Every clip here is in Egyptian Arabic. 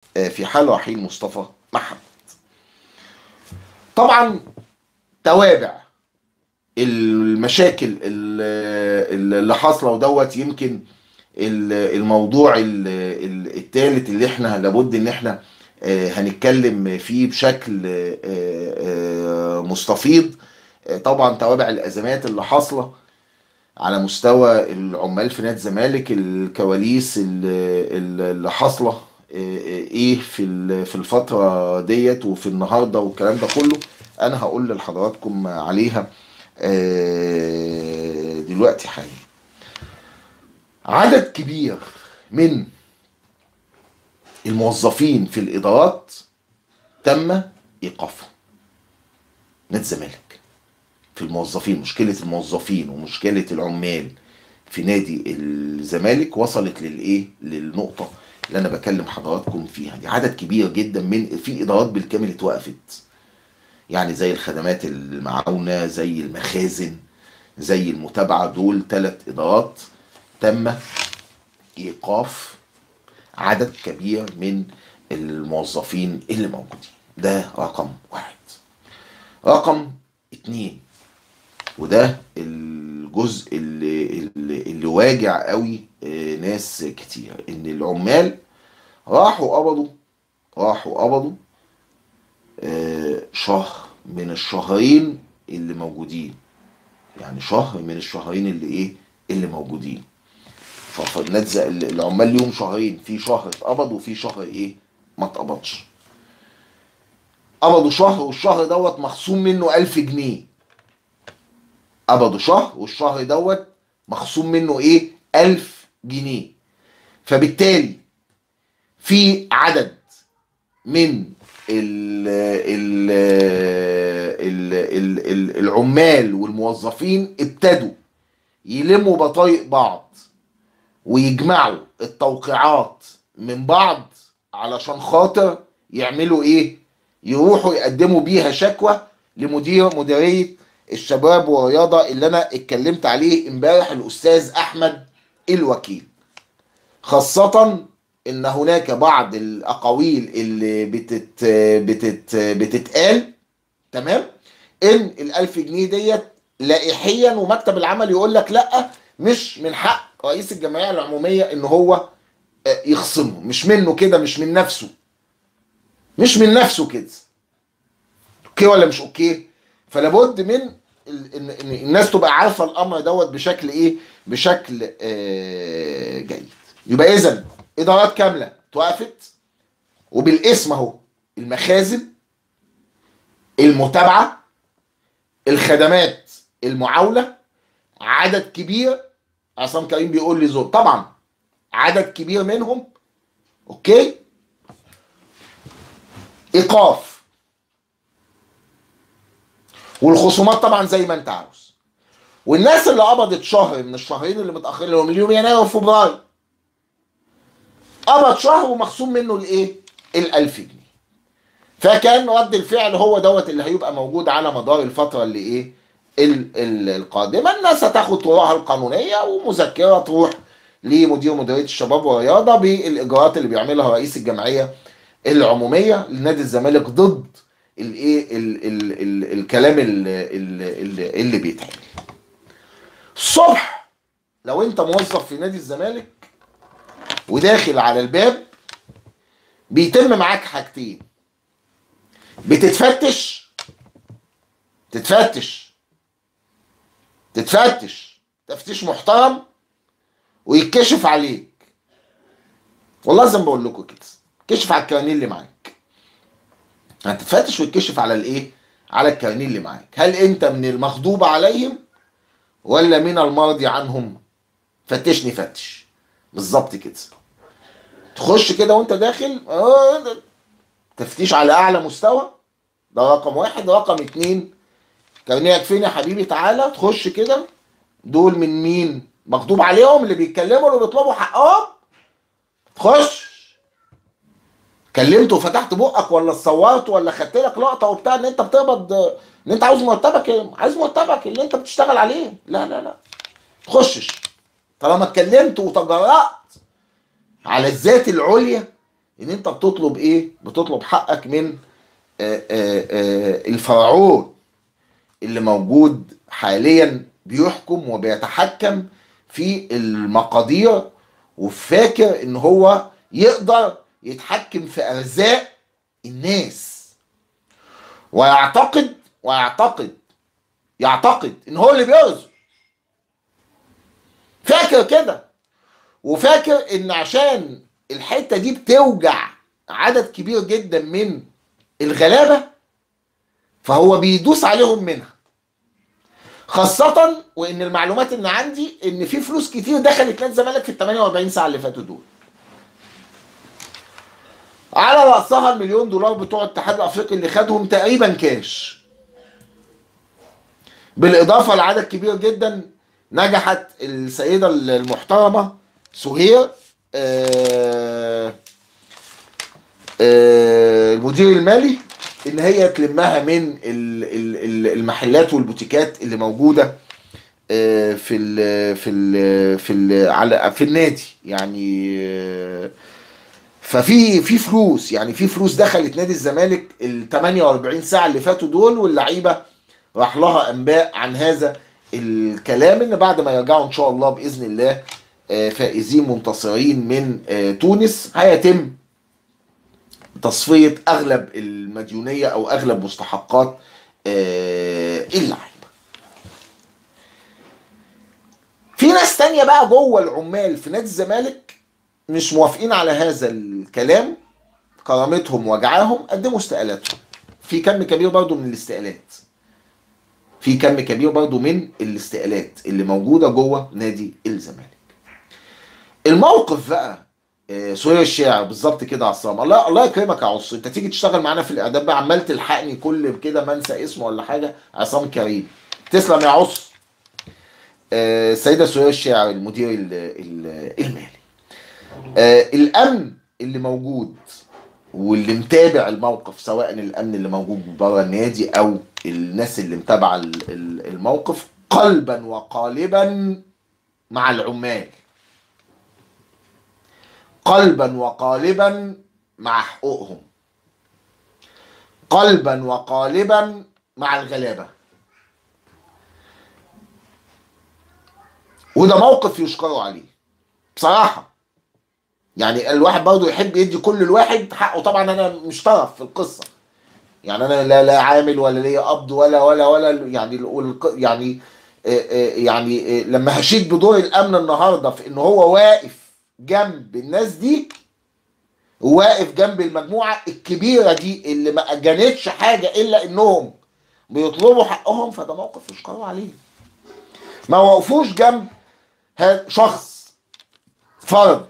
في حال رحيل مصطفى محمد طبعا توابع المشاكل اللي حاصله ودوت يمكن الموضوع الثالث اللي احنا لابد ان احنا هنتكلم فيه بشكل مستفيض طبعا توابع الازمات اللي حاصله على مستوى العمال في نادي الزمالك الكواليس اللي حاصله ايه في في الفتره ديت وفي النهارده والكلام ده كله انا هقول لحضراتكم عليها دلوقتي حالا عدد كبير من الموظفين في الادارات تم ايقافهم نادي الزمالك في الموظفين مشكله الموظفين ومشكله العمال في نادي الزمالك وصلت للايه للنقطه اللي انا بكلم حضراتكم فيها دي عدد كبير جدا من في ادارات بالكامل اتوقفت يعني زي الخدمات المعاونه زي المخازن زي المتابعه دول ثلاث ادارات تم ايقاف عدد كبير من الموظفين اللي موجودين ده رقم واحد رقم اتنين وده الجزء اللي, اللي, اللي واجع قوي ناس كتير ان العمال راحوا قبضوا راحوا قبضوا شهر من الشهرين اللي موجودين يعني شهر من الشهرين اللي ايه اللي موجودين فالناس العمال ليهم شهرين في شهر اتقبض وفي شهر ايه ما اتقبضش قبضوا شهر والشهر دوت مخصوم منه ألف جنيه قبضوا شهر والشهر دوت مخصوم منه ايه ألف جنيه فبالتالي في عدد من ال ال ال ال ال العمال والموظفين ابتدوا يلموا بطايق بعض ويجمعوا التوقيعات من بعض علشان خاطر يعملوا ايه يروحوا يقدموا بيها شكوى لمدير مديريه الشباب والرياضه اللي انا اتكلمت عليه امبارح الاستاذ احمد الوكيل خاصه ان هناك بعض الاقاويل اللي بتت بتت بتتقال تمام ان الالف جنيه ديت لائحيا ومكتب العمل يقول لك لا مش من حق رئيس الجمعيه العموميه ان هو يخصمه مش منه كده مش من نفسه مش من نفسه كده اوكي ولا مش اوكي فلابد من ان الناس تبقى عارفه الامر دوت بشكل ايه بشكل آه جيد يبقى اذا ادارات كامله توقفت وبالاسم اهو المخازن المتابعه الخدمات المعاوله عدد كبير عصام كريم بيقول لي زور طبعا عدد كبير منهم اوكي ايقاف والخصومات طبعا زي ما انت عاوز والناس اللي قبضت شهر من الشهرين اللي متاخرين اللي هم اليوم يناير وفبراير قبض شهر ومخصوم منه الايه؟ ال1000 جنيه. فكان رد الفعل هو دوت اللي هيبقى موجود على مدار الفتره اللي ايه؟ ال ال القادمه الناس هتاخد طرقها القانونيه ومذكره تروح لمدير مديريه الشباب والرياضه بالاجراءات اللي بيعملها رئيس الجمعيه العموميه لنادي الزمالك ضد الايه ال ال ال الكلام اللي, اللي, اللي بيتعمل. الصبح لو انت موظف في نادي الزمالك وداخل على الباب بيتم معاك حاجتين بتتفتش تتفتش تتفتش تفتيش محترم ويتكشف عليك والله زي ما بقول لكم كده كشف على الكرانين اللي معاك هتتفتش ويتكشف على الايه على الكرانين اللي معاك هل انت من المغضوب عليهم ولا من المرضي عنهم فتشني فتش بالظبط كده تخش كده وانت داخل اه تفتيش على اعلى مستوى ده رقم واحد رقم اتنين كرنيك فين يا حبيبي تعالى تخش كده دول من مين مكتوب عليهم اللي بيتكلموا اللي بيطلبوا حقهم تخش كلمت وفتحت بقك ولا صورت ولا خدت لك لقطه وبتاع ان انت بتقبض ان انت عاوز مرتبك عايز مرتبك اللي انت بتشتغل عليه لا لا لا تخشش طالما اتكلمت وتجرأت على الذات العليا ان انت بتطلب ايه بتطلب حقك من آه، آه، آه، الفرعون اللي موجود حاليا بيحكم وبيتحكم في المقادير وفاكر ان هو يقدر يتحكم في ارزاق الناس ويعتقد ويعتقد يعتقد ان هو اللي بيرزق فاكر كده وفاكر ان عشان الحته دي بتوجع عدد كبير جدا من الغلابه فهو بيدوس عليهم منها خاصة وإن المعلومات اللي عندي إن في فلوس كتير دخلت نادي الزمالك في ال 48 ساعة اللي فاتوا دول. على رأسها المليون دولار بتوع الاتحاد الأفريقي اللي خدهم تقريبا كاش. بالإضافة لعدد كبير جدا نجحت السيدة المحترمة سهير آه، آه، المدير المالي ان هي تلمها من ال- ال- ال- المحلات والبوتيكات اللي موجوده آه، في ال في ال في ال على في النادي يعني آه، ففي في فلوس يعني في فلوس دخلت نادي الزمالك ال 48 ساعه اللي فاتوا دول واللعيبه راح لها انباء عن هذا الكلام ان بعد ما يرجعوا ان شاء الله باذن الله آه، فائزين منتصرين من آه، تونس هيتم تصفيه اغلب المديونيه او اغلب مستحقات آه، اللعيبه. في ناس تانية بقى جوه العمال في نادي الزمالك مش موافقين على هذا الكلام كرامتهم وجعاهم قدموا استقالاتهم. في كم كبير برضو من الاستقالات. في كم كبير برضو من الاستقالات اللي موجوده جوه نادي الزمالك. الموقف بقى آه، سوريا الشاعر بالظبط كده يا عصام الله الله يكرمك يا عص انت تيجي تشتغل معانا في الاعداد بقى عمال تلحقني كل كده ما انسى اسمه ولا حاجه عصام كريم تسلم يا عص آه، السيده سوريا الشاعر المدير ال- ال- المالي آه، الامن اللي موجود واللي متابع الموقف سواء الامن اللي موجود بره النادي او الناس اللي متابعه ال- ال- الموقف قلبا وقالبا مع العمال قلبا وقالبا مع حقوقهم قلبا وقالبا مع الغلابه وده موقف يشكروا عليه بصراحه يعني الواحد برضه يحب يدي كل الواحد حقه طبعا انا مش طرف في القصه يعني انا لا لا عامل ولا ليا قبض ولا ولا ولا يعني والق- يعني آه، آه، يعني آه، لما هشيد بدور الامن النهارده في ان هو واقف جنب الناس دي واقف جنب المجموعه الكبيره دي اللي ما اجنتش حاجه الا انهم بيطلبوا حقهم فده موقف يشكروا عليه ما وقفوش جنب ها- شخص فرد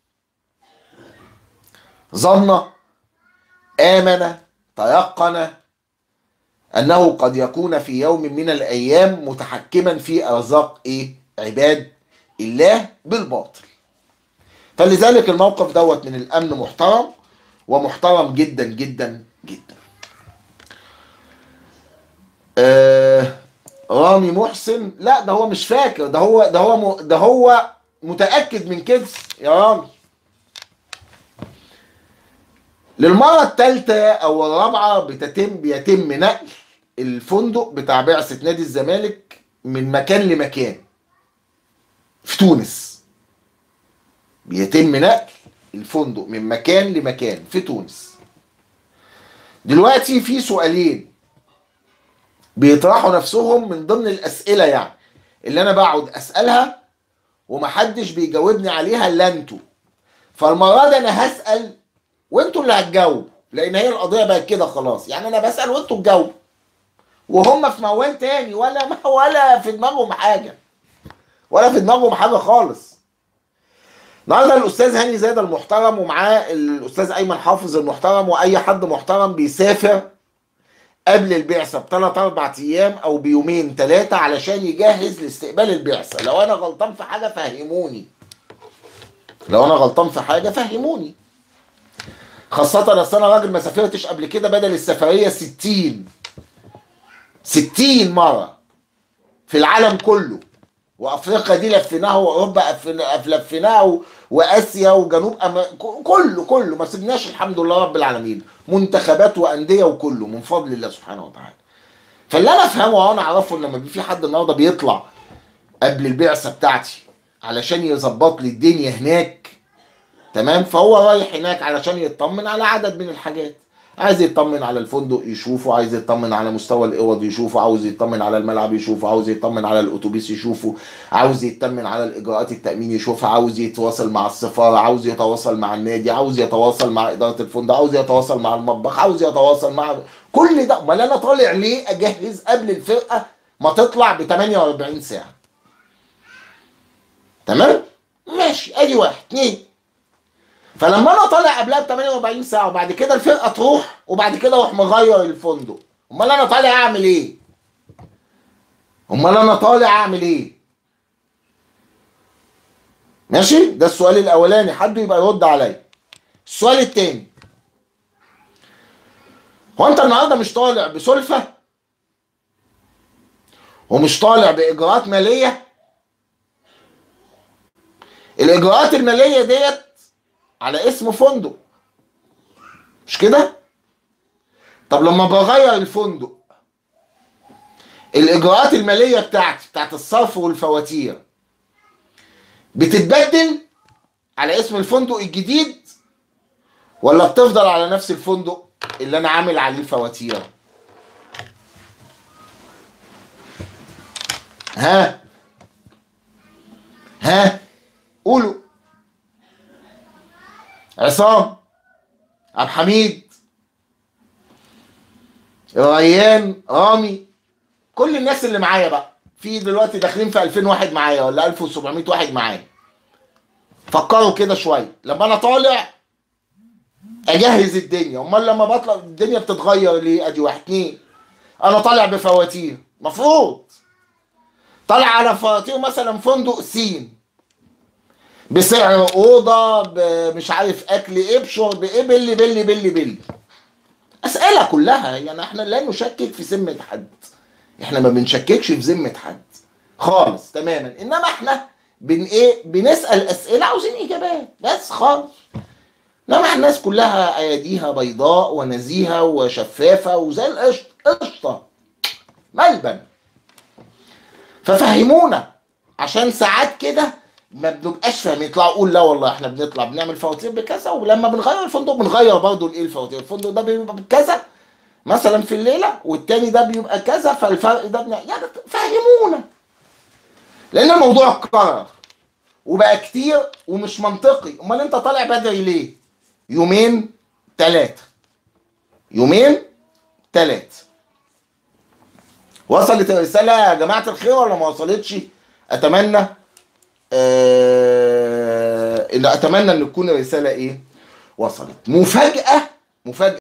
ظن آمن تيقن أنه قد يكون في يوم من الأيام متحكما في أرزاق إيه؟ عباد الله بالباطل فلذلك الموقف دوت من الأمن محترم ومحترم جدا جدا جدا آه رامي محسن لا ده هو مش فاكر ده هو ده هو م- ده هو متأكد من كده يا رامي للمرة الثالثة أو الرابعة بتتم بيتم نقل الفندق بتاع بعثة نادي الزمالك من مكان لمكان في تونس بيتم نقل الفندق من مكان لمكان في تونس دلوقتي في سؤالين بيطرحوا نفسهم من ضمن الأسئلة يعني اللي أنا بقعد أسألها ومحدش بيجاوبني عليها إلا أنتوا فالمرة دي أنا هسأل وانتوا اللي هتجاوبوا لان هي القضيه بقت كده خلاص يعني انا بسال وانتوا تجاوبوا وهم في موال تاني ولا ولا في دماغهم حاجه ولا في دماغهم حاجه خالص النهارده الاستاذ هاني زاد المحترم ومعاه الاستاذ ايمن حافظ المحترم واي حد محترم بيسافر قبل البعثه بثلاث اربع ايام او بيومين ثلاثه علشان يجهز لاستقبال البعثه لو انا غلطان في حاجه فهموني لو انا غلطان في حاجه فهموني خاصة أصل أنا راجل ما سافرتش قبل كده بدل السفرية 60 60 مرة في العالم كله وافريقيا دي لفيناها واوروبا أف- لفيناها و- واسيا وجنوب أم... كله كله ما سيبناش الحمد لله رب العالمين منتخبات وانديه وكله من فضل الله سبحانه وتعالى فاللي انا افهمه وانا اعرفه ان لما في حد النهارده بيطلع قبل البعثه بتاعتي علشان يظبط لي الدنيا هناك تمام فهو رايح هناك علشان يطمن على عدد من الحاجات عايز يطمن على الفندق يشوفه عايز يطمن على مستوى الاوض يشوفه عاوز يطمن على الملعب يشوفه عاوز يطمن على الاتوبيس يشوفه عاوز يطمن على الاجراءات التامين يشوفها عاوز يتواصل مع السفاره عاوز يتواصل مع النادي عاوز يتواصل مع اداره الفندق عاوز يتواصل مع المطبخ عاوز يتواصل مع كل ده امال انا طالع ليه اجهز قبل الفرقه ما تطلع ب 48 ساعه تمام ماشي ادي واحد اتنين فلما انا طالع قبلها ب 48 ساعه وبعد كده الفرقه تروح وبعد كده اروح مغير الفندق امال انا طالع اعمل ايه امال انا طالع اعمل ايه ماشي ده السؤال الاولاني حد يبقى يرد عليا السؤال التاني هو انت النهارده مش طالع بسلفه ومش طالع باجراءات ماليه الاجراءات الماليه ديت على اسم فندق مش كده طب لما بغير الفندق الاجراءات الماليه بتاعتي بتاعت الصرف والفواتير بتتبدل على اسم الفندق الجديد ولا بتفضل على نفس الفندق اللي انا عامل عليه الفواتير ها ها قولوا عصام عبد الحميد ريان رامي كل الناس اللي معايا بقى في دلوقتي داخلين في 2000 واحد معايا ولا 1700 واحد معايا فكروا كده شويه لما انا طالع اجهز الدنيا امال لما بطلع الدنيا بتتغير ليه ادي واحد اتنين انا طالع بفواتير مفروض طالع على فواتير مثلا فندق سين بسعر اوضه مش عارف اكل ايه بشرب ايه بلي بلي بلي بلي اسئله كلها يعني احنا لا نشكك في ذمه حد احنا ما بنشككش في ذمه حد خالص تماما انما احنا بن ايه بنسال اسئله عاوزين اجابات بس خالص انما الناس كلها اياديها بيضاء ونزيهه وشفافه وزي القشطه قشطه ملبن ففهمونا عشان ساعات كده ما بنبقاش فاهم يطلعوا يقول لا والله احنا بنطلع بنعمل فواتير بكذا ولما بنغير الفندق بنغير برضه الايه الفواتير الفندق ده بيبقى بكذا مثلا في الليله والتاني ده بيبقى كذا فالفرق ده بنا... يعني فهمونا لان الموضوع اتكرر وبقى كتير ومش منطقي امال انت طالع بدري ليه يومين ثلاثه يومين ثلاثه وصلت الرساله يا جماعه الخير ولا ما وصلتش اتمنى آه... اتمنى ان تكون الرساله ايه وصلت مفاجاه مفاجاه